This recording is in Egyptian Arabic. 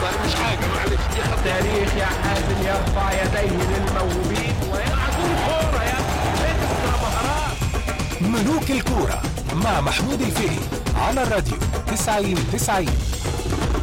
والله مش حاجه معلش دي خطأ. تاريخ يا حازم يرفع يديه للموهوبين ويلعبون كورة يا اكسترا مهارات ملوك الكورة مع محمود الفقي على الراديو 90 90